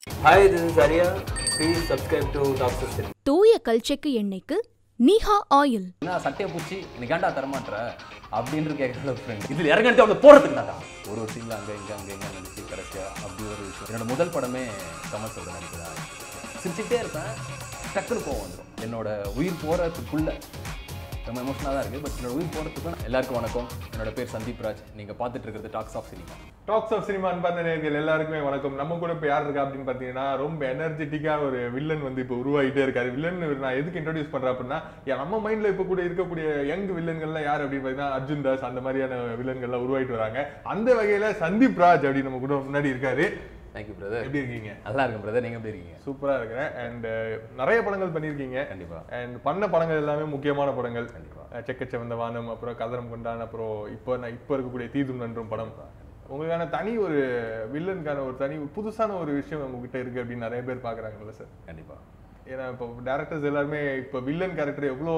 Hi, this is Arya. Please subscribe to Doctor Cinema. தூய கல்ச்செக்கு எண்ணெய்க்கு நீஹா ஆயில் என்ன சட்டையை பூச்சி எனக்கு ஏன்டா தரமாட்டுற அப்படின்னு கேட்குற ஃப்ரெண்ட் இதில் இறங்கி அவ்வளோ போகிறதுக்கு தான்டா ஒரு ஒரு சீனில் அங்கே இங்கே அங்கே இங்கே நினச்சி கடைசியாக அப்படி ஒரு விஷயம் என்னோட முதல் படமே கமல்ஸோட நடிக்கிறேன் சிரிச்சுக்கிட்டே இருப்பேன் டக்குன்னு கோவம் வந்துடும் என்னோட உயிர் போகிறதுக்குள்ள ரொம்ப எமோஷனாக தான் இருக்குது பட் என்னோட உயிர் போகிறதுக்கு எல்லாருக்கும் வணக்கம் என்னோட பேர் சந்தீப் ராஜ் நீங்கள் பார்த்துட்டு இருக்கிறது talks of cinema talks of cinema அன்பார்ந்த நேர்கள் எல்லாருக்குமே வணக்கம் நம்ம கூட இப்போ யார் இருக்கா அப்படின்னு பார்த்தீங்கன்னா ரொம்ப எனர்ஜெட்டிக்கா ஒரு வில்லன் வந்து இப்போ உருவாகிட்டே இருக்காரு வில்லன் நான் எதுக்கு இன்ட்ரோடியூஸ் பண்றேன் அப்படின்னா ஏன் நம்ம மைண்ட்ல இப்போ கூட இருக்கக்கூடிய யங் வில்லன்கள்லாம் யார் அப்படின்னு பார்த்தீங்கன்னா அர்ஜுன் தாஸ் அந்த மாதிரியான வில்லன்கள்லாம் உருவாகிட்டு வராங்க அந்த வகையில சந்தீப் ராஜ் அப்படின்னு நம்ம கூட முன்னாடி இருக்காரு தேங்க்யூ பிரதர் எப்படி இருக்கீங்க நல்லா இருக்கும் பிரதர் நீங்கள் எப்படி இருக்கீங்க சூப்பரா இருக்கிறேன் அண்ட் நிறைய படங்கள் பண்ணியிருக்கீங்க கண்டிப்பாக அண்ட் பண்ண படங்கள் எல்லாமே முக்கியமான படங்கள் கண்டிப்பா. அஹ் செக்கச்சவந்த வானம் அப்புறம் கதரம் கொண்டான் அப்புறம் இப்போ நான் இப்போ இருக்கக்கூடிய தீதும் நன்றும் படம் உங்களுக்கான தனி ஒரு வில்லனுக்கான ஒரு தனி புதுசான ஒரு விஷயம் உங்ககிட்ட இருக்கு அப்படின்னு நிறைய பேர் பாக்குறாங்கல்ல சார் கண்டிப்பாக ஏன்னா இப்போ டேரக்டர்ஸ் எல்லாருமே இப்போ வில்லன் கேரக்டர் எவ்வளோ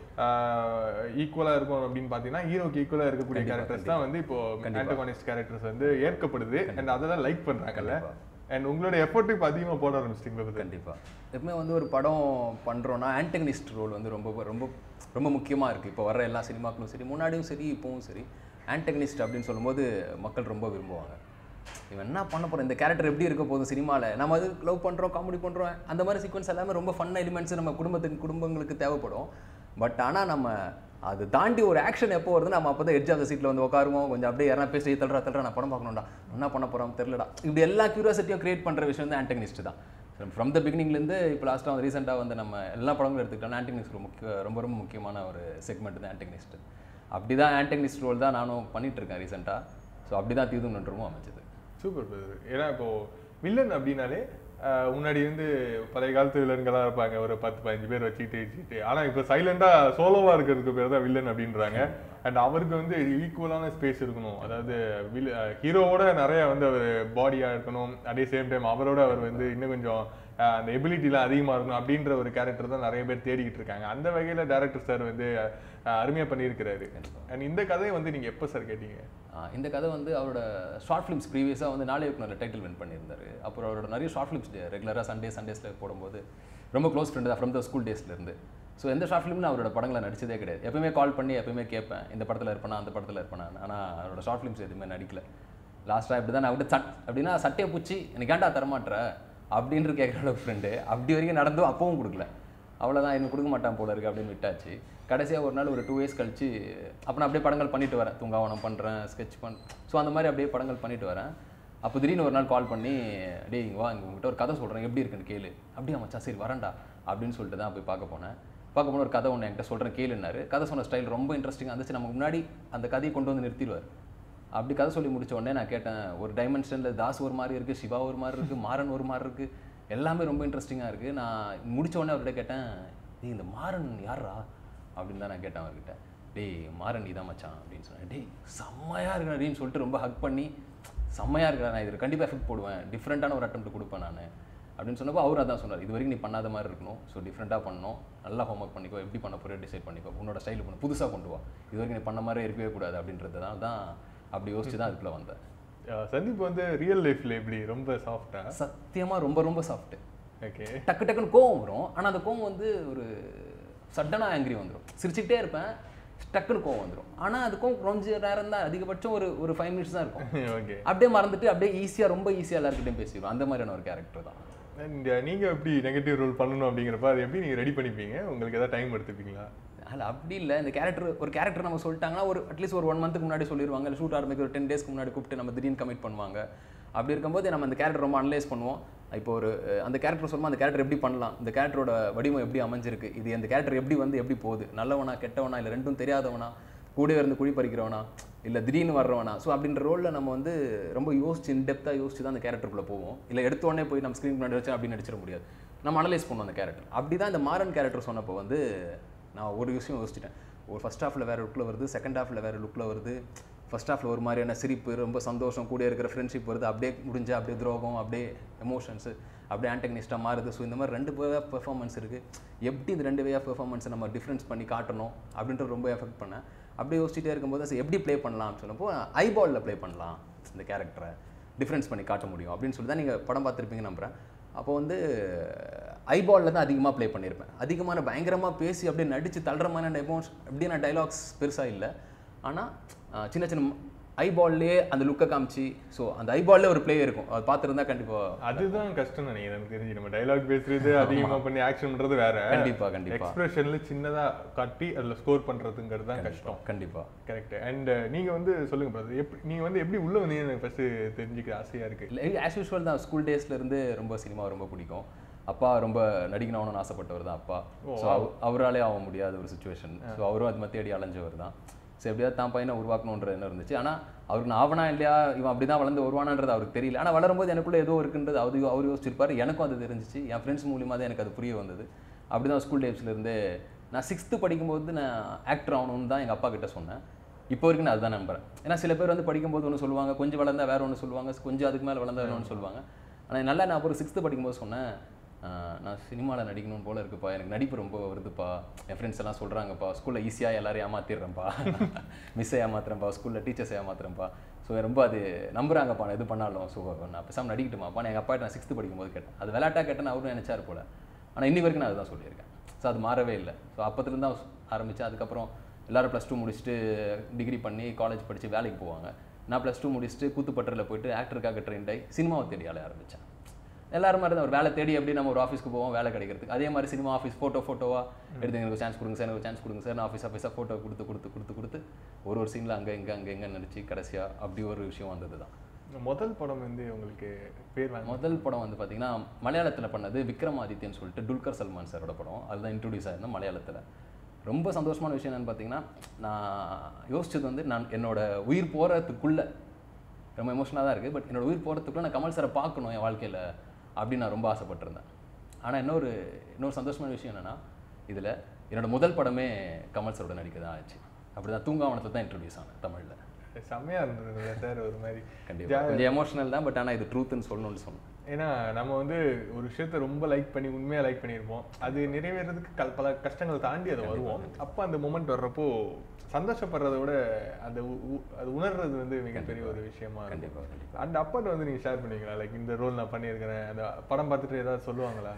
ஈக்குவலா இருக்கும் அப்படின்னு பார்த்தீங்கன்னா ஹீரோக்கு ஈக்குவலா இருக்கக்கூடிய கண்டிப்பா, கேரக்டர்ஸ் தான் வந்து இப்போ கண்டிப்பா. ஆண்டோகானிஸ்ட் கேரக்டர்ஸ் வந்து ஏற்கப்படுது அண்ட் அதெல்லாம் லைக் பண்றாங்கல்ல கண்டிப்பா. அண்ட் உங்களோட எஃபர்ட் இப்போ அதிகமாக போட ஆரம்பிச்சிட்டீங்களா கண்டிப்பாக எப்பவுமே வந்து ஒரு படம் பண்ணுறோன்னா ஆண்டகனிஸ்ட் ரோல் வந்து ரொம்ப ரொம்ப ரொம்ப முக்கியமாக இருக்குது இப்போ வர எல்லா சினிமாக்களும் சரி முன்னாடியும் சரி இப்போவும் சரி ஆண்டகனிஸ்ட் அப்படின்னு சொல்லும்போது மக்கள் ரொம்ப விரும்புவாங்க இவன் என்ன பண்ண போகிறோம் இந்த கேரக்டர் எப்படி இருக்க போகுது சினிமாவில் நம்ம அது லவ் பண்ணுறோம் காமெடி பண்ணுறோம் அந்த மாதிரி சீக்வன்ஸ் எல்லாமே ரொம்ப ஃபன் எலிமெண்ட்ஸ் நம்ம குடும்பத்துக்கு குடும்பங்களுக்கு தேவைப்படும் பட் ஆனால் நம்ம அது தாண்டி ஒரு ஆக்ஷன் எப்போ வருது நம்ம அப்போ தான் எட்ஜ் ஆஃப் த சீட்டில் வந்து உட்காருவோம் கொஞ்சம் அப்படியே யாரா பேசி தள்ளுறா தள்ளுறா நான் படம் பார்க்கணும்டா என்ன பண்ண போகிறோம் தெரிலடா இப்படி எல்லா கியூரியாசிட்டியும் கிரியேட் பண்ணுற விஷயம் வந்து ஆண்டகனிஸ்ட் தான் ஃப்ரம் த பிகினிங்லேருந்து இப்போ லாஸ்ட்டாக வந்து ரீசெண்டாக வந்து நம்ம எல்லா படங்களும் எடுத்துக்கிட்டோம்னா ஆண்டகனிஸ்ட் முக்கிய ரொம்ப ரொம்ப முக்கியமான ஒரு செக்மெண்ட் தான் ஆண்டகனிஸ்ட் அப்படி தான் ஆண்டகனிஸ்ட் ரோல் தான் நானும் பண்ணிட்டு இருக்கேன் ரீசெண்டாக ஸோ அப்படி தான் தீதும் நன்றுமும் அமைச்சது சூப்பர் பிரதர் ஏன்னா இப்போ வில்லன் அப்படின்னாலே ஆஹ், முன்னாடி வந்து பழைய காலத்து வில்லன்களா இருப்பாங்க ஒரு பத்து பதினஞ்சு பேர் வச்சுக்கிட்டு வச்சுக்கிட்டு ஆனா இப்போ சைலண்டா சோலோவா இருக்கிறதுக்கு பேர் தான் வில்லன் அப்படின்றாங்க அண்ட் அவருக்கு வந்து ஈக்குவலான ஸ்பேஸ் இருக்கணும் அதாவது ஹீரோவோட நிறைய வந்து அவர் பாடியா இருக்கணும் அதே சேம் டைம் அவரோட அவர் வந்து இன்னும் கொஞ்சம் ஆஹ், அந்த எபிலிட்டிலாம் அதிகமா இருக்கணும் அப்படின்ற ஒரு கேரக்டர் தான் நிறைய பேர் தேடிக்கிட்டு இருக்காங்க அந்த வகையில டேரக்டர் சார் வந்து ஆஹ், அருமையா பண்ணியிருக்கிறாரு அண்ட் இந்த கதையை வந்து நீங்க எப்போ சார் கேட்டீங்க ஆஹ் இந்த கதை வந்து அவரோட ஷார்ட் ஃபிலிம்ஸ் ப்ரீவியஸாக வந்து நாளை இயக்குனர் டைட்டில் வின் பண்ணியிருந்தாரு அப்புறம் அவரோட நிறைய ஷார்ட் ஃபிலிம்ஸ் ரெகுலராக சண்டே சண்டேஸில் போடும்போது ரொம்ப க்ளோஸ் ஃப்ரெண்டு தான் ஃப்ரம் த ஸ்கூல் டேஸ்லேருந்து ஸோ எந்த ஷார்ட் ஃபிலிம் அவரோட படங்களை நடிச்சதே கிடையாது எப்பவுமே கால் பண்ணி எப்பவுமே கேட்பேன் இந்த படத்தில் இருப்பேனா அந்த படத்தில் இருப்பேனா ஆனால் அவரோட ஷார்ட் ஃபிலிம்ஸ் எதுவுமே நடிக்கல லாஸ்ட்டாக இப்படி தான் நான் விட்டு சட் அப்படின்னா சட்டையை பூச்சி எனக்கு ஏன்டா தரமாட்டுற அப்படின்னு கேட்குற ஃப்ரெண்டு அப்படி வரைக்கும் நடந்தும் அப்பவும் கொடுக்கல அவ்வளோதான் எனக்கு கொடுக்க மாட்டான் போல இருக்கு அப்படின்னு விட்டாச்சு கடைசியாக ஒரு நாள் ஒரு டூ இயர்ஸ் கழிச்சு அப்போ நான் அப்படியே படங்கள் பண்ணிட்டு வரேன் தூங்காவனம் பண்ணுறேன் ஸ்கெட்ச் பண் ஸோ அந்த மாதிரி அப்படியே படங்கள் பண்ணிட்டு வரேன் அப்போ திடீர்னு ஒரு நாள் கால் பண்ணி டேய் இங்க வா இங்க உங்ககிட்ட ஒரு கதை சொல்கிறேன் எப்படி இருக்குன்னு கேளு அப்படியே மச்சான் சரி வரேன்டா அப்படின்னு சொல்லிட்டு தான் போய் பார்க்க போனேன் பார்க்க போன ஒரு கதை ஒன்று என்கிட்ட சொல்கிறேன் கேளுன்னாரு கதை சொன்ன ஸ்டைல் ரொம்ப இன்ட்ரெஸ்டிங்காக இருந்துச்சு நமக்கு முன்னாடி அந்த கதையை கொண்டு வந்து நிறுத்திடுவார் அப்படி கதை சொல்லி முடிச்ச உடனே நான் கேட்டேன் ஒரு டைமென்ஷனில் தாஸ் ஒரு மாதிரி இருக்குது சிவா ஒரு மாதிரி இருக்குது மாறன் ஒரு மாதிரி இருக்குது எல்லாமே ரொம்ப இன்ட்ரெஸ்டிங்காக இருக்குது நான் முடிச்ச உடனே அவர்கிட்ட கேட்டேன் டேய் இந்த மாறன் யாரா அப்படின்னு தான் நான் கேட்டேன் அவர்கிட்ட டேய் மாறன் நீ தான் மச்சான் அப்படின்னு சொன்னேன் டேய் செம்மையாக இருக்கிற அப்படின்னு சொல்லிட்டு ரொம்ப ஹக் பண்ணி செம்மையாக இருக்கிற நான் இதில் கண்டிப்பாக எஃபெக்ட் போடுவேன் டிஃப்ரெண்ட்டான ஒரு அட்டம் கொடுப்பேன் நான் அப்படின்னு சொன்னப்போ அவர் அதான் சொன்னார் இது வரைக்கும் நீ பண்ணாத மாதிரி இருக்கணும் ஸோ டிஃப்ரெண்ட்டாக பண்ணணும் நல்லா ஹோம்ஒர்க் பண்ணிக்கோ எப்படி பண்ண போகிற டிசைட் பண்ணிக்கோ உன்னோட ஸ்டைல் பண்ணு புதுசாக கொண்டு வா இது வரைக்கும் நீ பண்ண மாதிரி இருக்கவே கூடாது அப்படின்றது தான் தான் அப்படி யோசிச்சு தான் அதுக்குள்ளே வந்தேன் அஹ் சந்தீப் வந்து ரியல் லைஃப்ல எப்படி ரொம்ப சாஃப்டா சத்தியமாக ரொம்ப ரொம்ப சாஃப்ட்டு ஓகே டக்கு டக்குன்னு கோவம் வரும் ஆனால் அந்த கோவம் வந்து ஒரு சடனாக ஆங்கிரி வந்துடும் சிரிச்சுக்கிட்டே இருப்பேன் டக்குன்னு கோவம் வந்துடும் ஆனால் அது கோவம் கொஞ்ச நேரம் தான் அதிகபட்சம் ஒரு ஒரு ஃபைவ் மினிட்ஸ் தான் இருக்கும் ஓகே அப்படியே மறந்துட்டு அப்படியே ஈஸியாக ரொம்ப ஈஸியாக எல்லாருக்கிட்டையும் பேசிடுவோம் அந்த மாதிரியான ஒரு கேரக்டர் தான் அண்ட் நீங்க எப்படி நெகட்டிவ் ரோல் பண்ணணும் அப்படிங்கிறப்ப அது எப்படி நீங்க ரெடி பண்ணிப்பீங்க உங்களுக்கு ஏதாவது டைம் எடுத்துப்பீங்களா அதில் அப்படி இல்லை இந்த கேரக்டர் ஒரு கேரக்டர் நம்ம சொல்லிட்டாங்கன்னா ஒரு அட்லீஸ்ட் ஒரு ஒன் மந்த்துக்கு முன்னாடி சொல்லிடுவாங்க இல்லை ஷூட் ஆரம்பிக்க ஒரு டென் டேஸ்க்கு முன்னாடி கூப்பிட்டு நம்ம திடீர்னு கமிட் பண்ணுவாங்க அப்படி இருக்கும்போது நம்ம அந்த கேரக்டர் ரொம்ப அனலைஸ் பண்ணுவோம் இப்போ ஒரு அஹ், அந்த கேரக்டர் சொல்லுமா அந்த கேரக்டர் எப்படி பண்ணலாம் இந்த கேரக்டரோட வடிவம் எப்படி அமைஞ்சிருக்கு இது அந்த கேரக்டர் எப்படி வந்து எப்படி போகுது நல்லவனா கெட்டவனா இல்லை ரெண்டும் தெரியாதவனா கூடவே இருந்து குழி பறிக்கிறவனா இல்லை திடீர்னு வர்றவனா ஸோ அப்படின்ற ரோலில் நம்ம வந்து ரொம்ப யோசிச்சு இன்டெப்த்தாக யோசிச்சு தான் அந்த கேரக்டருக்குள்ளே போவோம் இல்லை எடுத்த உடனே போய் நம்ம ஸ்க்ரீன் முன்னாடி வச்சு அப்படி நடிச்சிட முடியாது நம்ம அனலைஸ் பண்ணுவோம் அந்த கேரக்டர் அப்படி தான் இந்த மாறன் கேரக்டர் சொன்னப்போ வந்து நான் ஒரு விஷயம் யோசிச்சிட்டேன் ஒரு ஃபஸ்ட் ஹாஃபில் வேறு லுக்கில் வருது செகண்ட் ஹாஃபில் வேறு லுக்கில் வருது ஃபர்ஸ்ட் ஹாஃபில் ஒரு மாதிரியான சிரிப்பு ரொம்ப சந்தோஷம் கூட இருக்கிற ஃப்ரெண்ட்ஷிப் வருது அப்படியே முடிஞ்சு அப்படியே துரோகம் அப்படியே எமோஷன்ஸு அப்படியே ஆன்டகனிஸ்டாக மாறுது ஸோ இந்த மாதிரி ரெண்டு வே பெர்ஃபார்மன்ஸ் இருக்குது எப்படி இந்த ரெண்டு வே ஆஃப் பெர்ஃபார்மன்ஸை நம்ம டிஃப்ரென்ஸ் பண்ணி காட்டணும் அப்படின்ட்டு ரொம்ப எஃபெக்ட் பண்ணேன் அப்படியே யோசிச்சுட்டே இருக்கும்போது சரி எப்படி ப்ளே பண்ணலாம் சொன்னப்போ ஐபாலில் ப்ளே பண்ணலாம் இந்த கேரக்டரை டிஃப்ரென்ஸ் பண்ணி காட்ட முடியும் அப்படின்னு சொல்லி தான் நீங்கள் படம் பார்த்துருப்பீங்க நம்புறேன் அப்போ வந்து ஐபாலில் தான் அதிகமாக ப்ளே பண்ணியிருப்பேன் அதிகமான பயங்கரமாக பேசி அப்படியே நடித்து தள்ளுற மாதிரி எமோஷன் அப்படியே நான் டைலாக்ஸ் பெருசாக இல்லை ஆனால் சின்ன சின்ன ஐபால்லே அந்த லுக்கை காமிச்சு ஸோ அந்த ஐபால்லே ஒரு ப்ளே இருக்கும் அது பார்த்துருந்தா கண்டிப்பாக அதுதான் கஷ்டம் நினைக்கிறேன் எனக்கு தெரிஞ்சு நம்ம டைலாக் பேசுறது அதிகமா பண்ணி ஆக்ஷன் பண்றது வேற கண்டிப்பா, கண்டிப்பா. எக்ஸ்பிரஷன்ல சின்னதா காட்டி அதுல ஸ்கோர் பண்றதுங்கிறது தான் கஷ்டம் கண்டிப்பாக கரெக்ட் அண்ட் நீங்க வந்து சொல்லுங்க பிரதர் எப்படி நீங்க வந்து எப்படி உள்ள வந்தீங்க எனக்கு ஃபர்ஸ்ட் தெரிஞ்சுக்க ஆசையா இருக்கு இல்லை ஆஸ் யூஸ்வல் தான் ஸ்கூல் டேஸ்லேருந்து ரொம்ப சினிமா ரொம்ப பிடிக்கும் அப்பா ரொம்ப நடிக்கணும்னு ஆசைப்பட்டவர் தான் அப்பா ஸோ அவராலே ஆக முடியாத ஒரு சுச்சுவேஷன் ஸோ அவரும் அது மாதிரி தேடி அலைஞ்சவர் தான் ஸோ எப்படியாவது தான் பையனை உருவாக்கணுன்ற என்ன இருந்துச்சு ஆனால் அவருக்கு நான் ஆவனா இல்லையா இவன் அப்படி தான் வளர்ந்து வருவானான்றது அவருக்கு தெரியல ஆனால் வளரும்போது எனக்குள்ள ஏதோ இருக்குன்றது அவர் அவர் யோசிச்சிருப்பார் எனக்கும் அது தெரிஞ்சிச்சு என் ஃப்ரெண்ட்ஸ் மூலியமாக தான் எனக்கு அது புரிய வந்தது அப்படி தான் ஸ்கூல் டேஸ்லேருந்து நான் சிக்ஸ்த்து படிக்கும்போது நான் ஆக்டர் ஆகணும்னு தான் எங்கள் அப்பா கிட்ட சொன்னேன் இப்போ வரைக்கும் நான் அதுதான் நம்புறேன் ஏன்னா சில பேர் வந்து படிக்கும்போது ஒன்று சொல்லுவாங்க கொஞ்சம் வளர்ந்தா வேற ஒன்று சொல்லுவாங்க கொஞ்சம் அதுக்கு மேலே வளர்ந்தா வேற ஒன்று சொல்லுவாங்க ஆனால் நல்லா நான் அப்புறம் சிக்ஸ்த்து படிக்கும்போது சொன்னேன் ஆஹ் நான் சினிமாவில் நடிக்கணும் போல இருக்குப்பா எனக்கு நடிப்பு ரொம்ப வருதுப்பா என் ஃப்ரெண்ட்ஸ் எல்லாம் சொல்கிறாங்கப்பா ஸ்கூலில் ஈஸியாக எல்லாரையும் ஏமாத்திடுறேன்ப்பா மிஸ்ஸை ஏமாத்துறேன்ப்பா ஸ்கூலில் டீச்சர்ஸை ஏமாத்துறேன்ப்பா ஸோ ரொம்ப அது நம்புறாங்கப்பா நான் எது பண்ணாலும் ஸோ நான் பேசாமல் நடிக்கட்டுமாப்பா நான் எங்கள் அப்பா நான் சிக்ஸ்த்து படிக்கும்போது கேட்டேன் அது விளையாட்டாக கேட்டேன்னு அவரும் நினைச்சாரு போல ஆனால் இன்னி வரைக்கும் நான் அதுதான் சொல்லியிருக்கேன் ஸோ அது மாறவே இல்லை ஸோ அப்பத்துலேருந்து தான் ஆரம்பித்தேன் அதுக்கப்புறம் எல்லாரும் ப்ளஸ் டூ முடிச்சுட்டு டிகிரி பண்ணி காலேஜ் படித்து வேலைக்கு போவாங்க நான் ப்ளஸ் டூ முடிச்சுட்டு கூத்துப்பட்டறையில் போயிட்டு ஆக்டருக்காக ட்ரெயின் ஆகி சினிமாவை தேடி அலைய ஆரம்பித்தேன் எல்லாரும் மாதிரி தான் ஒரு வேலை தேடி எப்படி நம்ம ஒரு ஆஃபீஸ்க்கு போவோம் வேலை கிடைக்கிறதுக்கு அதே மாதிரி சினிமா ஆஃபீஸ் ஃபோட்டோ ஃபோட்டோவா எடுத்து எனக்கு சான்ஸ் கொடுங்க சார் எனக்கு சான்ஸ் கொடுங்க சார் நான் ஆஃபீஸ் ஆஃபீஸாக ஃபோட்டோ கொடுத்து கொடுத்து கொடுத்து கொடுத்து ஒரு ஒரு சீனில் அங்கே இங்கே அங்கே எங்கே நடிச்சு கடைசியாக அப்படி ஒரு விஷயம் வந்தது தான் முதல் படம் வந்து உங்களுக்கு பேர் வாங்க முதல் படம் வந்து பார்த்தீங்கன்னா மலையாளத்தில் பண்ணது விக்ரமாதித்யன்னு சொல்லிட்டு துல்கர் சல்மான் சாரோட படம் அதுதான் இன்ட்ரடியூஸ் ஆயிருந்தேன் மலையாளத்தில் ரொம்ப சந்தோஷமான விஷயம் என்னன்னு பார்த்தீங்கன்னா நான் யோசிச்சது வந்து நான் என்னோட உயிர் போகிறதுக்குள்ள ரொம்ப எமோஷனாக தான் இருக்குது பட் என்னோட உயிர் போகிறதுக்குள்ள நான் கமல் சாரை பார்க்கணும் என் வாழ்க்கையில் அப்படின்னு நான் ரொம்ப ஆசைப்பட்டிருந்தேன் ஆனால் இன்னொரு இன்னொரு சந்தோஷமான விஷயம் என்னென்னா இதில் என்னோட முதல் படமே கமல் சாரோட நடிக்க தான் ஆச்சு அப்படி தான் தூங்காவனத்தில் தான் இன்ட்ரடியூஸ் ஆனேன் தமிழில் செம்மையா இருந்தது சார் ஒரு மாதிரி கண்டிப்பாக கொஞ்சம் எமோஷனல் தான் பட் ஆனால் இது ட்ரூத்துன்னு சொல்லணும்னு சொன்னேன் ஏன்னா நம்ம வந்து ஒரு விஷயத்த ரொம்ப லைக் பண்ணி உண்மையா லைக் பண்ணியிருப்போம் அது நிறைவேறதுக்கு கல் பல கஷ்டங்கள் தாண்டி அதை வருவோம் அப்போ அந்த மூமெண்ட் வர்றப்போ சந்தோஷப்படுறத விட அந்த உ- உ- அது உணர்றது வந்து மிகப்பெரிய ஒரு விஷயமா இருக்கும் கண்டிப்பாக கண்டிப்பாக அந்த அப்பாட்ட வந்து நீங்க ஷேர் பண்ணுவீங்களா லைக் இந்த ரோல் நான் பண்ணியிருக்கிறேன் அந்த படம் பார்த்துட்டு ஏதாவது சொல்லுவாங்களா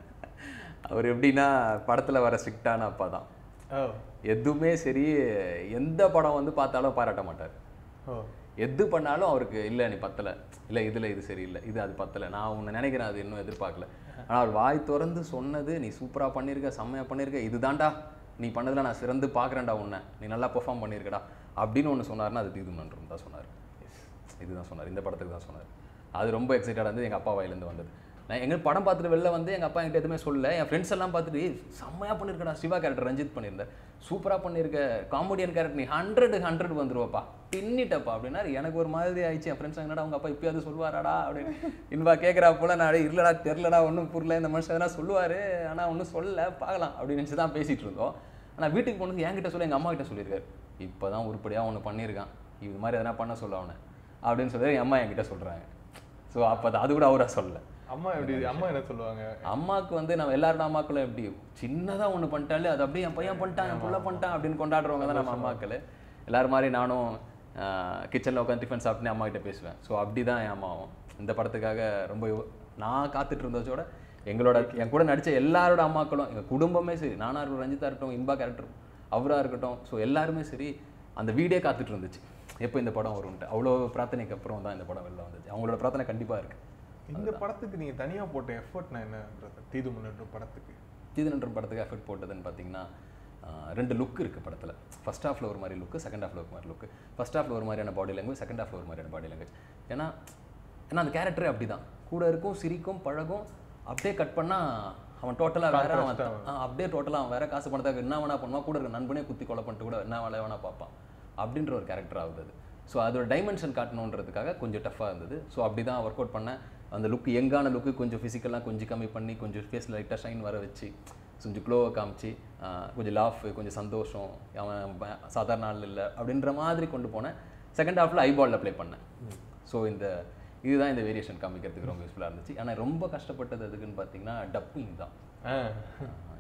அவர் எப்படின்னா படத்தில் வர ஸ்ட்ரிக்டான அப்பா தான் ஓ எதுவுமே சரி எந்த படம் வந்து பார்த்தாலும் பாராட்ட மாட்டார் ஓ எது பண்ணாலும் அவருக்கு இல்லை நீ பத்தலை இல்லை இதில் இது சரியில்லை இது அது பத்தலை நான் உன்னை நினைக்கிறேன் அது இன்னும் எதிர்பார்க்கல ஆனால் அவர் வாய் திறந்து சொன்னது நீ சூப்பராக பண்ணியிருக்க செம்மையாக பண்ணியிருக்க இதுதான்டா நீ பண்ணதில் நான் சிறந்து பார்க்குறேன்டா உன்னை நீ நல்லா பெர்ஃபார்ம் பண்ணியிருக்கடா அப்படின்னு ஒன்று சொன்னார்னா அது தீதுமன்றம் தான் சொன்னார் இதுதான் சொன்னார் இந்த படத்துக்கு தான் சொன்னார் அது ரொம்ப எக்ஸைட்டடாக இருந்தது எங்கள் அப்பா வாயிலேருந்து வந்தது நான் எங்கள் படம் பார்த்துட்டு வெளில வந்து எங்கள் அப்பா என்கிட்ட எதுவுமே சொல்லல என் ஃப்ரெண்ட்ஸ் எல்லாம் பார்த்துட்டு "ஏய், செம்மையா பண்ணியிருக்கடா சிவா கேரக்டர் ரஞ்சித் பண்ணியிருந்தேன் சூப்பராக பண்ணியிருக்க காமெடியன் கேரக்டர் நீ ஹண்ட்ரட் ஹண்ட்ரட் வந்துருவாப்பா பின்னிட்டப்பா அப்படின்னா எனக்கு ஒரு மாதிரி ஆயிடுச்சு என் ஃப்ரெண்ட்ஸ் என்னடா அவங்க அப்பா இப்பயாவது சொல்லுவாராடா அப்படின்னு இன்பா கேட்குறா போல நான் "டேய், இல்லடா தெரிலடா ஒன்றும் புரியல இந்த மனுஷன் எதனா சொல்லுவார் ஆனால் ஒன்றும் சொல்லல பார்க்கலாம் அப்படின்னு நினச்சி தான் பேசிகிட்டு இருந்தோம் ஆனால் வீட்டுக்கு போனது என்கிட்ட சொல்ல எங்கள் அம்மா கிட்ட சொல்லியிருக்காரு இப்போ தான் உருப்படியாக ஒன்று பண்ணியிருக்கான் இது மாதிரி எதனா பண்ண சொல்ல அவனை அப்படின்னு சொல்லி என் அம்மா என்கிட்ட சொல்கிறாங்க ஸோ அப்போ அது கூட அவராக சொல்லல அம்மா எப்படி அம்மா என்ன சொல்லுவாங்க அம்மாவுக்கு வந்து நம்ம எல்லாரோட அம்மாக்களும் எப்படி சின்னதா ஒண்ணு பண்ணிட்டாலே அது அப்படியே என் பையன் பண்ணிட்டான் என் புள்ள பண்ணிட்டான் அப்படின்னு கொண்டாடுறவங்க தான் நம்ம அம்மாக்கள் எல்லாரும் மாதிரி நானும் கிச்சனில் உட்காந்து டிஃபன் சாப்பிட்டு அம்மா கிட்ட பேசுவேன் ஸோ அப்படி தான் என் அம்மாவும் இந்த படத்துக்காக ரொம்ப யோ- நான் காத்துட்டு இருந்ததோட எங்களோட என் கூட நடிச்ச எல்லாரோட அம்மாக்களும் எங்கள் குடும்பமே சரி நானா இருக்கட்டும் ரஞ்சிதா இருக்கட்டும் இன்பா கேரக்டர் அவராக இருக்கட்டும் ஸோ எல்லாருமே சரி அந்த வீடே காத்துட்டு இருந்துச்சு எப்போ இந்த படம் வரும்ன்ட்டு அவ்வளோ பிரார்த்தனைக்கு அப்புறம் தான் இந்த படம் வெளில வந்துச்சு அவங்களோட பிரார்த்தனை கண்டிப்பா இருக்கு இந்த படத்துக்கு நீங்க தனியா போட்ட எஃபர்ட் நான் என்ன brother? தீது முன்னேற்ற படத்துக்கு தீதனன்ற படத்துக்கு எஃபெக்ட் போட்டதுன்னு பார்த்தீங்கன்னா ஆஹ், ரெண்டு லுக் இருக்குது படத்தில் ஃபர்ஸ்ட் ஹாஃபில் ஒரு மாதிரி லுக்கு செகண்ட் ஹாஃபில் ஒரு மாதிரி லுக்கு ஃபர்ஸ்ட் ஹாஃபில் ஒரு மாதிரியான பாடி லாங்குவேஜ் செகண்ட் ஹாஃபில் ஒரு மாதிரியான பாடி லாங்குவேஜ் ஏன்னா ஏன்னா அந்த கேரக்டரே அப்படி தான் கூட இருக்கும் சிரிக்கும் பழகும் அப்படியே கட் பண்ணால் அவன் டோட்டலாக வேற அவன் Contrast ஆ, அப்படியே டோட்டலாக அவன் வேற காசு பணத்துக்கு என்ன வேணா பண்ணுவான் கூட இருக்க நண்பனே குத்தி கொலை பண்ணிட்டு கூட என்ன வேலை வேணா பார்ப்பான் அப்படின்ற ஒரு கேரக்டர் ஆகுது அது ஸோ அதோட டைமென்ஷன் காட்டணுன்றதுக்காக கொஞ்சம் டஃப்பாக இருந்தது ஸோ அப்படி தான் ஒர்க் அவுட் பண்ணேன் அந்த லுக் எங்கான லுக்கு கொஞ்சம் ஃபிசிக்கலாக கொஞ்சம் கம்மி பண்ணி கொஞ்சம் ஃபேஸில் லைட்டாக ஷைன் வர வச்சு கொஞ்சம் க்ளோவை காமிச்சு ஆ, கொஞ்சம் லாஃப் கொஞ்சம் சந்தோஷம் அவன் ப- சாதாரண ஆள் இல்லை அப்படின்ற மாதிரி கொண்டு போனேன் செகண்ட் ஹாஃபில் ஐபாலில் ப்ளே பண்ணேன் ஸோ இந்த இதுதான் இந்த வேரியேஷன் காமிக்கிறதுக்கு ரொம்ப யூஸ்ஃபுல்லாக இருந்துச்சு ஆனால் ரொம்ப கஷ்டப்பட்டது எதுக்குன்னு பார்த்தீங்கன்னா டப்பிங் தான் ஆ.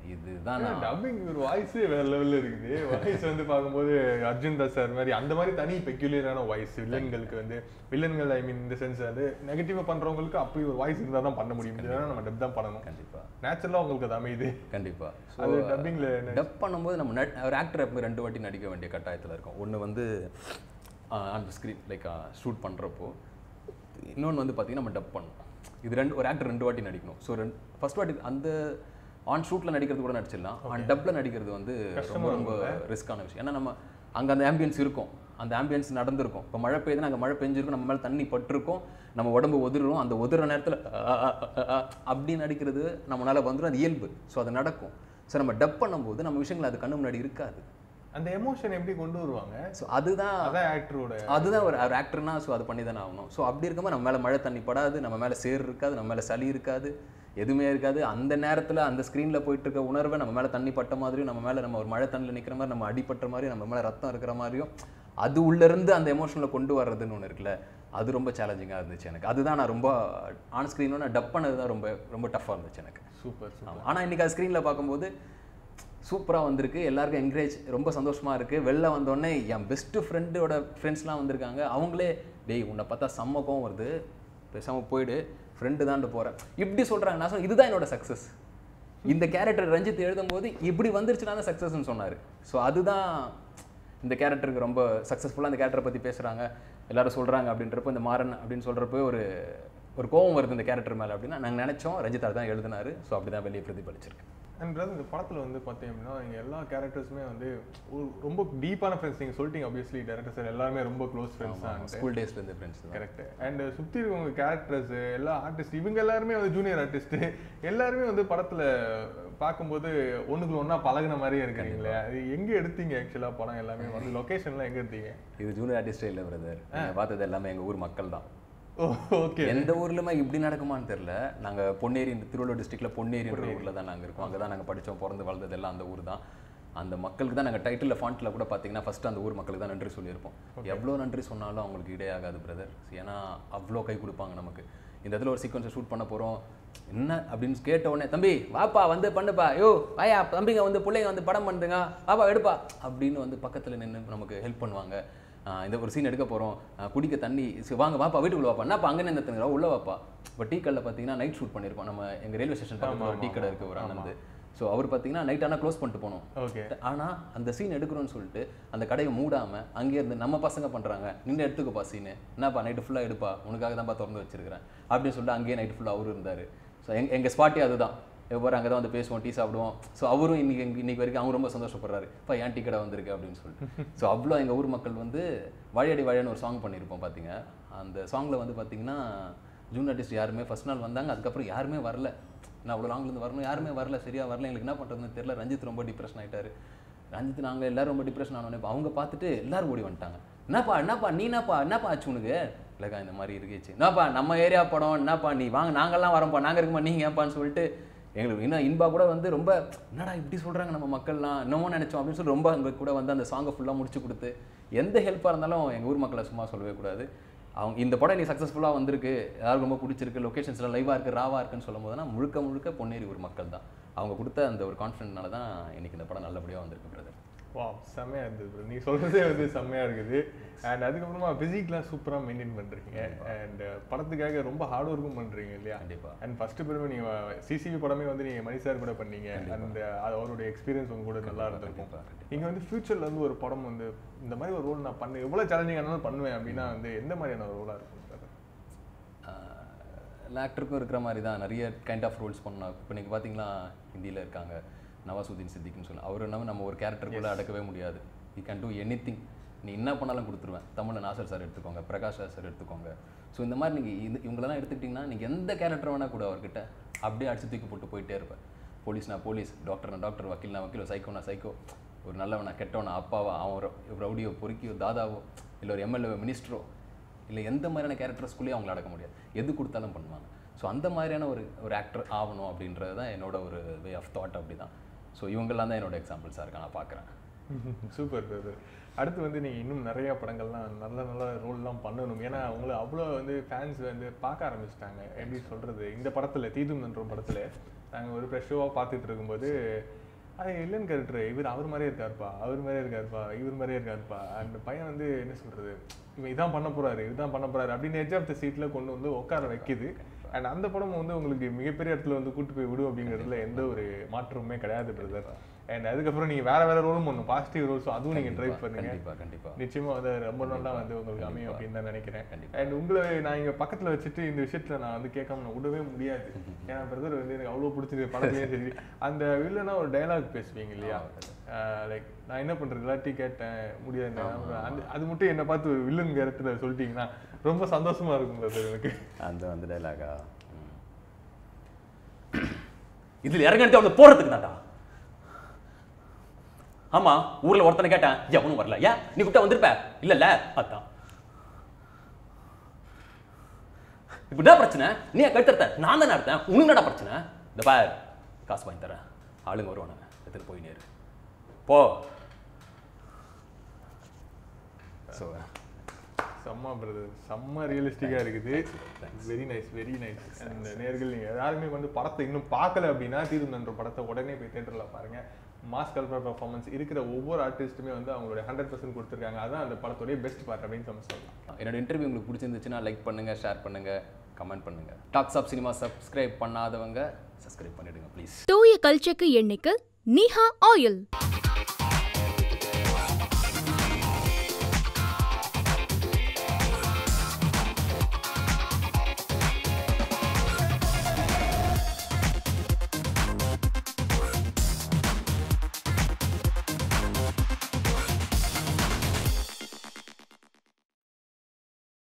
இதுதான் நான் டப்பிங் ஒரு வாய்ஸே வேற லெவல்ல இருக்குது வாய்ஸ் வந்து பார்க்கும்போது அர்ஜுன் தாஸ் சார் மாதிரி அந்த மாதிரி தனி பெக்யூலியரான வாய்ஸ் வில்லன்களுக்கு வந்து வில்லன்கள் ஐ மீன் இந்த சென்ஸ் வந்து நெகட்டிவா பண்றவங்களுக்கு அப்படி ஒரு வாய்ஸ் இருந்தா தான் பண்ண முடியும் இல்லைன்னா நம்ம டப் தான் பண்ணணும் கண்டிப்பா நேச்சுரலா உங்களுக்கு அது அமையுது கண்டிப்பா அது டப்பிங்ல டப் பண்ணும்போது நம்ம நட் ஒரு ஆக்டர் எப்போ ரெண்டு வாட்டி நடிக்க வேண்டிய கட்டாயத்தில் இருக்கும் ஒன்று வந்து ஆன் ஸ்க்ரீன் லைக் ஷூட் பண்ணுறப்போ இன்னொன்று வந்து பார்த்தீங்கன்னா நம்ம டப் பண்ணணும் இது ரெண்டு ஒரு ஆக்டர் ரெண்டு வாட்டி நடிக்கணும் ஸோ ரெண்டு ஃபர்ஸ்ட் வாட்டி அந்த ஆன் ஷூட்டில் நடிக்கிறது கூட நடிச்சிடலாம் ஆன் டப்பில் நடிக்கிறது வந்து ரொம்ப ரொம்ப ரிஸ்க்கான விஷயம் ஏன்னா நம்ம அங்கே அந்த ஆம்பியன்ஸ் இருக்கும் அந்த ஆம்பியன்ஸ் நடந்திருக்கும் இப்போ மழை பெய்யுதுன்னா அங்கே மழை பெஞ்சிருக்கும் நம்ம மேலே தண்ணி பட்டிருக்கும் நம்ம உடம்பு ஒதுரும் அந்த ஒதுற நேரத்தில் அப்படி நடிக்கிறது நம்மளால வந்துடும் அது இயல்பு ஸோ அது நடக்கும் ஸோ நம்ம டப் பண்ணும்போது நம்ம விஷயங்கள் அது கண்ணு முன்னாடி இருக்காது அந்த எமோஷன் எப்படி கொண்டு வருவாங்க ஸோ அதுதான் அதான் ஆக்டரோட அதுதான் ஒரு ஒரு ஆக்டர்னா ஸோ அது பண்ணி தானே ஆகணும் ஸோ அப்படி இருக்கும்போது நம்ம மேலே மழை தண்ணி படாது நம்ம மேலே சேர் இருக்காது நம்ம மேலே சளி இருக்காது எதுவுமே இருக்காது அந்த நேரத்தில் அந்த ஸ்க்ரீனில் போயிட்டு இருக்க உணர்வை நம்ம மேலே தண்ணி பட்ட மாதிரியும் நம்ம மேலே நம்ம ஒரு மழை தண்ணியில் நிற்கிற மாதிரி நம்ம அடிபட்ட மாதிரியும் நம்ம மேலே ரத்தம் இருக்கிற மாதிரியும் அது உள்ளேருந்து அந்த எமோஷனில் கொண்டு வர்றதுன்னு ஒன்று இருக்குல்ல அது ரொம்ப சேலஞ்சிங்காக இருந்துச்சு எனக்கு அதுதான் நான் ரொம்ப ஆன் ஸ்க்ரீனும் நான் டப் பண்ணது தான் ரொம்ப ரொம்ப டஃப்பாக இருந்துச்சு எனக்கு சூப்பர் சூப்பர் ஆமாம் ஆனால் இன்றைக்கி அது ஸ்க்ரீனில் பார்க்கும்போது சூப்பராக வந்திருக்கு எல்லாருக்கும் என்கரேஜ் ரொம்ப சந்தோஷமாக இருக்குது வெளில வந்தோடனே என் பெஸ்ட்டு ஃப்ரெண்டோட ஃப்ரெண்ட்ஸ்லாம் வந்திருக்காங்க அவங்களே டேய் உன்னை பார்த்தா செம்ம கோவம் வருது பேசாமல் போயிடு ஃப்ரெண்டு தான்ட்டு போகிறேன் இப்படி சொல்கிறாங்க நான் சொன்னேன் இதுதான் என்னோட சக்ஸஸ் இந்த கேரக்டர் ரஞ்சித் எழுதும்போது இப்படி வந்துருச்சுன்னா தான் சக்ஸஸ்ன்னு சொன்னார் ஸோ அதுதான் இந்த கேரக்டருக்கு ரொம்ப சக்ஸஸ்ஃபுல்லாக அந்த கேரக்டரை பற்றி பேசுகிறாங்க எல்லாரும் சொல்கிறாங்க அப்படின்றப்போ இந்த மாறன் அப்படின்னு சொல்கிறப்போ ஒரு ஒரு கோவம் வருது இந்த கேரக்டர் மேலே அப்படின்னா நாங்கள் நினச்சோம் ரஞ்சித் தான் எழுதினாரு ஸோ அப்படி தான் வெளியே பிரதிபலிச்சிருக்கு அண்ட் பிரதர் இந்த படத்தில் வந்து பார்த்தீங்க அப்படின்னா இங்கே எல்லா கேரக்டர்ஸுமே வந்து ஒரு ரொம்ப டீப்பான ஃப்ரெண்ட்ஸ் நீங்கள் சொல்லிட்டீங்க ஆப்வியஸ்லி டேரக்டர்ஸ் எல்லாருமே ரொம்ப க்ளோஸ் ஃப்ரெண்ட்ஸ் தான் ஸ்கூல் டேஸ்லேருந்து ஃப்ரெண்ட்ஸ் தான் கரெக்ட் அண்ட் சுற்றி இருக்கவங்க கேரக்டர்ஸ் எல்லா ஆர்டிஸ்ட் இவங்க எல்லாருமே வந்து ஜூனியர் ஆர்டிஸ்ட் எல்லாருமே வந்து படத்தில் பார்க்கும்போது ஒண்ணுக்குள்ள ஒன்றா பழகுன மாதிரியே இருக்கிறீங்களே அது எங்கே எடுத்தீங்க ஆக்சுவலாக படம் எல்லாமே வந்து லொக்கேஷன்லாம் எங்கே எடுத்தீங்க இது ஜூனியர் ஆர்டிஸ்டே இல்லை பிரதர் நீங்கள் பார்த்தது எல்லாமே எங்கள் ஊர் மக்கள் தான் ஓ ஓகே எந்த ஊர்லயுமே இப்படி நடக்குமான்னு தெரியல நாங்க பொன்னேரி இந்த திருவள்ளூர் டிஸ்ட்ரிக்ட்ல பொன்னேரின்ற ஊர்ல தான் நாங்க இருக்கோம் அங்கே தான் நாங்கள் படித்தோம் பிறந்து வளர்ந்தது எல்லாம் அந்த ஊர் தான் அந்த மக்களுக்கு தான் நாங்கள் டைட்டில் ஃபாண்ட்டில் கூட பார்த்தீங்கன்னா ஃபர்ஸ்ட் அந்த ஊர் மக்களுக்கு தான் நன்றி சொல்லியிருப்போம் எவ்வளோ நன்றி சொன்னாலும் அவங்களுக்கு இடையாகாது பிரதர் ஏன்னா அவ்வளோ கை கொடுப்பாங்க நமக்கு இந்த இடத்துல ஒரு சீக்வன்ஸை ஷூட் பண்ண போகிறோம் என்ன அப்படின்னு கேட்ட உடனே தம்பி வாப்பா வந்து பண்ணுப்பா யோ வாயா தம்பிங்க வந்து பிள்ளைங்க வந்து படம் பண்ணுதுங்க வாப்பா எடுப்பா அப்படின்னு வந்து பக்கத்தில் நின்று நமக்கு ஹெல்ப் பண்ணுவாங்க ஆஹ் இந்த ஒரு சீன் எடுக்க போகிறோம் குடிக்க தண்ணி சரி, வாங்க வாப்பா வீட்டுக்குள்ள வாப்பா என்னப்பா அங்கே நின்று தங்குறா உள்ள வாப்பா இப்போ டீ கடையில் பார்த்தீங்கன்னா நைட் ஷூட் பண்ணியிருப்போம் நம்ம எங்கள் ரயில்வே ஸ்டேஷன் பக்கத்தில் ஒரு டீ கடை இருக்குது ஒரு ஆனந்த் ஸோ அவர் பார்த்தீங்கன்னா நைட் ஆனால் க்ளோஸ் பண்ணிட்டு போனோம் ஓகே ஆனால் அந்த சீன் எடுக்கிறோம்னு சொல்லிட்டு அந்த கடையை மூடாமல் அங்கேயே இருந்து நம்ம பசங்க பண்ணுறாங்க நின்று எடுத்துக்கப்பா சீனு என்னப்பா நைட்டு ஃபுல்லாக எடுப்பா உனக்காக தான்ப்பா திறந்து வச்சிருக்கிறேன் அப்படின்னு சொல்லிட்டு அங்கேயே நைட்டு ஃபுல்லாக அவரும் இருந்தார் ஸோ எங் எங்கள் ஸ்பாட்டே அதுதான் எவ்வாறு அங்கே தான் வந்து பேசுவோம் டீ சாப்பிடுவோம் ஸோ அவரும் இன்னைக்கு எங்க- இன்னைக்கு வரைக்கும் அவங்க ரொம்ப சந்தோஷப்படுறாரு இப்போ ஏன் டீ கடை வந்திருக்கு அப்படின்னு சொல்லிட்டு ஸோ அவ்வளோ எங்கள் ஊர் மக்கள் வந்து வாழையடி வாழைன்னு ஒரு சாங் பண்ணியிருப்போம் பார்த்தீங்க அந்த சாங்கில் வந்து பார்த்தீங்கன்னா ஜூன் ஆர்டிஸ்ட் யாருமே ஃபர்ஸ்ட் நாள் வந்தாங்க அதுக்கப்புறம் யாருமே வரல நான் அவ்வளோ லாங்லேருந்து வரணும் யாருமே வரல சரியா வரல எங்களுக்கு என்ன பண்ணுறதுன்னு தெரியல ரஞ்சித் ரொம்ப டிப்ரெஷன் ஆயிட்டாரு ரஞ்சித் நாங்கள் எல்லாரும் ரொம்ப டிப்ரெஷன் ஆனோன்னே இப்ப அவங்க பார்த்துட்டு எல்லாரும் ஓடி வந்துட்டாங்க என்னப்பா என்னப்பா நீ என்னப்பா என்னப்பா ஆச்சு உனக்கு இல்லைக்கா இந்த மாதிரி இருக்கேச்சு என்னப்பா நம்ம ஏரியா படம் என்னப்பா நீ வாங்க நாங்கெல்லாம் வரோம்ப்பா நாங்கள் இருக்குமா நீங்கள் ஏன்ப்பான்னு சொல்லிட்டு எங்களுக்கு இன்னும் இன்பா கூட வந்து ரொம்ப என்னடா இப்படி சொல்கிறாங்க நம்ம மக்கள்லாம் இன்னமும் நினச்சோம் அப்படின்னு சொல்லி ரொம்ப அங்கே கூட வந்து அந்த சாங்கை ஃபுல்லாக முடிச்சு கொடுத்து எந்த ஹெல்ப்பாக இருந்தாலும் எங்கள் ஊர் மக்களை சும்மா சொல்லவே கூடாது அவங்க இந்த படம் நீ சக்ஸஸ்ஃபுல்லாக வந்திருக்கு எல்லாருக்கும் ரொம்ப பிடிச்சிருக்கு லொக்கேஷன்ஸ்லாம் லைவாக இருக்குது ராவாக இருக்குன்னு சொல்லும் போதுனா முழுக்க முழுக்க பொன்னேரி ஊர் மக்கள் தான் அவங்க கொடுத்த அந்த ஒரு கான்ஃபிடென்ட்னால தான் இன்னைக்கு இந்த படம் நல்லபடியாக வந்திருக்கு பிரதர் வா செம்மையா இருந்தது bro. நீ சொல்றதே வந்து செம்மையா இருக்குது அண்ட் அதுக்கப்புறமா பிசிக்லாம் சூப்பரா மெயின்டைன் பண்றீங்க அண்ட் படத்துக்காக ரொம்ப ஹார்ட் ஒர்க்கும் பண்றீங்க இல்லையா கண்டிப்பா. அண்ட் ஃபர்ஸ்ட் பெருமை நீங்க சிசிவி படமே வந்து நீங்க மணி சார் கூட பண்ணீங்க அண்ட் அவருடைய எக்ஸ்பீரியன்ஸ் உங்க கூட நல்லா இருந்திருக்கும் கண்டிப்பா, கண்டிப்பா. நீங்க வந்து ஃபியூச்சர்ல வந்து ஒரு படம் வந்து இந்த மாதிரி ஒரு ரோல் நான் பண்ண எவ்வளவு சேலஞ்சிங் ஆனாலும் பண்ணுவேன் அப்படின்னா வந்து எந்த மாதிரியான ரோலா இருக்கும் சார் எல்லா ஆக்டருக்கும் இருக்கிற மாதிரி தான் நிறைய கைண்ட் ஆஃப் ரோல்ஸ் பண்ணணும் இப்போ நீங்கள் பார்த்தீங்களா ஹிந்தியில் இருக்காங்க நவாசுதீன் சித்திக்னு சொல்லி அவர் நம்ம நம்ம ஒரு கேரக்டருக்குள்ளே அடக்கவே முடியாது you can do anything நீ என்ன பண்ணாலும் கொடுத்துருவேன் தமிழில் நாசர் சார் எடுத்துக்கோங்க பிரகாஷ் ராஜ் சார் எடுத்துக்கோங்க ஸோ இந்த மாதிரி நீங்கள் இது இவங்களெல்லாம் எடுத்துக்கிட்டிங்கன்னா நீங்கள் எந்த கேரக்டர் வேணால் கூட அவர்கிட்ட அப்படியே அடிச்சு தூக்கி போட்டு போயிட்டே இருப்பேன் போலீஸ்னா போலீஸ் டாக்டர்னா டாக்டர் வக்கீல்னா வக்கீலோ சைக்கோனா சைக்கோ ஒரு நல்லவனா கெட்டவனா அப்பாவா அவன் ஒரு ரவுடியோ பொறுக்கியோ தாதாவோ இல்லை ஒரு எம்எல்ஏ மினிஸ்டரோ இல்லை எந்த மாதிரியான கேரக்டர்ஸ்குள்ளேயும் அவங்கள அடக்க முடியாது எது கொடுத்தாலும் பண்ணுவாங்க ஸோ அந்த மாதிரியான ஒரு ஒரு ஆக்டர் ஆகணும் அப்படின்றது தான் என்னோட ஒரு வே ஆஃப் தாட் அப்படி தான் ஸோ இவங்கெல்லாம் தான் என்னோட எக்ஸாம்பிள்ஸாக இருக்கா நான் பார்க்குறேன் சூப்பர் பிரதர் அடுத்து வந்து நீங்கள் இன்னும் நிறைய படங்கள்லாம் நல்ல நல்ல ரோல்லாம் பண்ணணும் ஏன்னா அவங்கள அவ்வளோ வந்து ஃபேன்ஸ் வந்து பார்க்க ஆரம்பிச்சிட்டாங்க எப்படி சொல்கிறது இந்த படத்தில் தீதும் என்ற படத்தில் நாங்கள் ஒரு ப்ரெஷ் ஷோவாக பார்த்துட்டு இருக்கும்போது அது இல்லைன்னு கேரக்டர் இவர் அவர் மாதிரியே இருக்காருப்பா அவர் மாதிரியே இருக்காருப்பா இவர் மாதிரியே இருக்காருப்பா அந்த பையன் வந்து என்ன சொல்கிறது இவன் இதான் பண்ண போறாரு இதுதான் பண்ண போறாரு அப்படின்னு எஜ் ஆஃப் த சீட்டில் கொண்டு வந்து உட்கார வைக்குது அண்ட் அந்த படம் வந்து உங்களுக்கு மிகப்பெரிய இடத்துல வந்து கூட்டு போய் விடும் அப்படிங்கிறதுல எந்த ஒரு மாற்றமுமே கிடையாது பிரதர் அண்ட் அதுக்கப்புறம் நீங்க வேற வேற ரோலும் பண்ணும் பாசிட்டிவ் ரோல்ஸும் அதுவும் நீங்க ட்ரை பண்ணுங்க கண்டிப்பா கண்டிப்பா நிச்சயமா வந்து அது ரொம்ப நல்லா வந்து உங்களுக்கு அமையும் அப்படின்னு தான் நினைக்கிறேன் கண்டிப்பா. அண்ட் உங்களை நான் இங்க பக்கத்துல வச்சுட்டு இந்த விஷயத்துல நான் வந்து கேட்காம நான் விடவே முடியாது ஏன்னா பிரதர் வந்து எனக்கு அவ்வளவு பிடிச்சது படத்துலயே சரி அந்த வில்லனா ஒரு டயலாக் பேசுவீங்க இல்லையா லைக் நான் என்ன பண்றது இல்லாட்டி கேட்டேன் முடியாது அந்த அது மட்டும் என்ன பார்த்து ஒரு வில்லன் கேரக்டர்ல சொல்லிட்டீங்கன்னா ரொம்ப சந்தோஷமா இருக்கும் பிரதர் எனக்கு அந்த அந்த டைலாகா இதுல இறங்கிட்டு அவங்க போறதுக்கு தான்டா ஆமா ஊர்ல ஒருத்தனை கேட்டேன் எவனும் வரல ஏன் நீ கூப்பிட்டா வந்திருப்ப இல்லல்ல அதான் இப்ப என்ன பிரச்சனை நீ கழுத்தத்த நான் தானே எடுத்தேன் உனக்கு என்னடா பிரச்சனை இந்த பார் காசு வாங்கி தரேன் ஆளுங்க வருவானுங்க எடுத்துட்டு போய் நேரு போ ஸோ செம்ம பிரதர் செம்ம ரியலிஸ்டிக்கா இருக்குது வெரி நைஸ் வெரி நைஸ் அந்த நேர்கள் நீங்க யாருமே வந்து படத்தை இன்னும் பார்க்கல அப்படின்னா தீர்ந்தன்ற படத்தை உடனே போய் தேட்டர்ல பாருங்க மாஸ் கல்பர் பர்ஃபார்மன்ஸ் இருக்கிற ஒவ்வொரு ஆர்டிஸ்ட்டுமே வந்து அவங்களுடைய ஹண்ட்ரட் பர்சன்ட் கொடுத்துருக்காங்க அதான் அந்த படத்துடைய பெஸ்ட் பார்ட் அப்படின்னு நம்ம சொல்லலாம் என்னோட இன்டர்வியூ உங்களுக்கு பிடிச்சிருந்துச்சுன்னா லைக் பண்ணுங்க ஷேர் பண்ணுங்க கமெண்ட் பண்ணுங்க டாக்ஸ் ஆஃப் சினிமா சப்ஸ்கிரைப் பண்ணாதவங்க சப்ஸ்கிரைப் பண்ணிடுங்க ப்ளீஸ் தூய கல்ச்செக்கு எண்ணெய்க்கு நீஹா ஆயில்